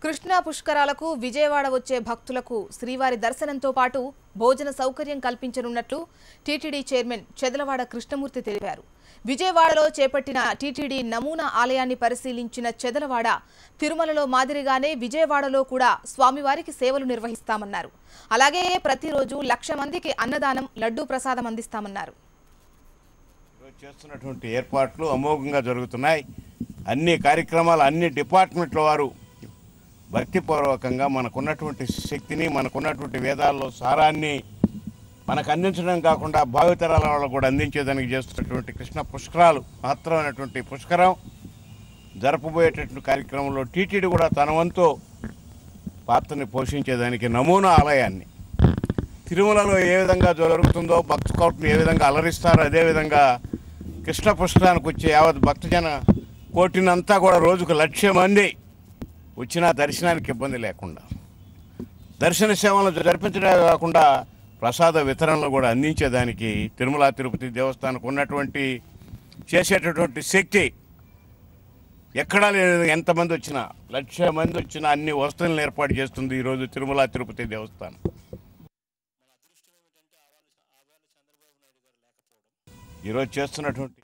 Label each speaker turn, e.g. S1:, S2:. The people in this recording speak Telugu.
S1: కృష్ణా పుష్కరాలకు విజయవాడ వచ్చే భక్తులకు శ్రీవారి దర్శనంతో పాటు భోజన సౌకర్యం కల్పించనున్నట్లు టీటీడీ చైర్మన్ చెదలవాడ కృష్ణమూర్తి తెలిపారు విజయవాడలో చేపట్టిన టీటీడీ నమూనా ఆలయాన్ని పరిశీలించిన చెదలవాడ తిరుమలలో మాదిరిగానే విజయవాడలో కూడా స్వామివారికి సేవలు నిర్వహిస్తామన్నారు అలాగే ప్రతిరోజు లక్ష మందికి అన్నదానం లడ్డూ ప్రసాదం అందిస్తామన్నారు
S2: ఈరోజు చేస్తున్నటువంటి ఏర్పాట్లు అమోఘంగా జరుగుతున్నాయి అన్ని కార్యక్రమాలు అన్ని డిపార్ట్మెంట్ల వారు భక్తిపూర్వకంగా మనకున్నటువంటి శక్తిని మనకున్నటువంటి వేదాల్లో సారాన్ని మనకు అందించడం కాకుండా భావితరాల వాళ్ళకు కూడా అందించేదానికి చేస్తున్నటువంటి కృష్ణ పుష్కరాలు మహత్తరమైనటువంటి పుష్కరం జరపబోయేటటువంటి కార్యక్రమంలో టీటీడీ కూడా తన వంతు పాత్రని పోషించేదానికి నమూనా ఆలయాన్ని తిరుమలలో ఏ విధంగా జరుగుతుందో భక్త కోట్ను ఏ విధంగా అలరిస్తారో అదేవిధంగా కృష్ణ పుష్కరానికి వచ్చే యావత్ భక్తజన కోటినంతా కూడా రోజుకు లక్ష మంది వచ్చినా దర్శనానికి ఇబ్బంది లేకుండా దర్శన సేవలు జరిపించడమే కాకుండా ప్రసాద వితరణలు కూడా అందించేదానికి తిరుమల తిరుపతి దేవస్థానానికి ఉన్నటువంటి చేసేటటువంటి శక్తి ఎక్కడా లేదు ఎంతమంది వచ్చినా లక్ష మంది వచ్చినా అన్ని వస్తువులను ఏర్పాటు చేస్తుంది ఈరోజు తిరుమల తిరుపతి దేవస్థానం ఈరోజు చేస్తున్నటువంటి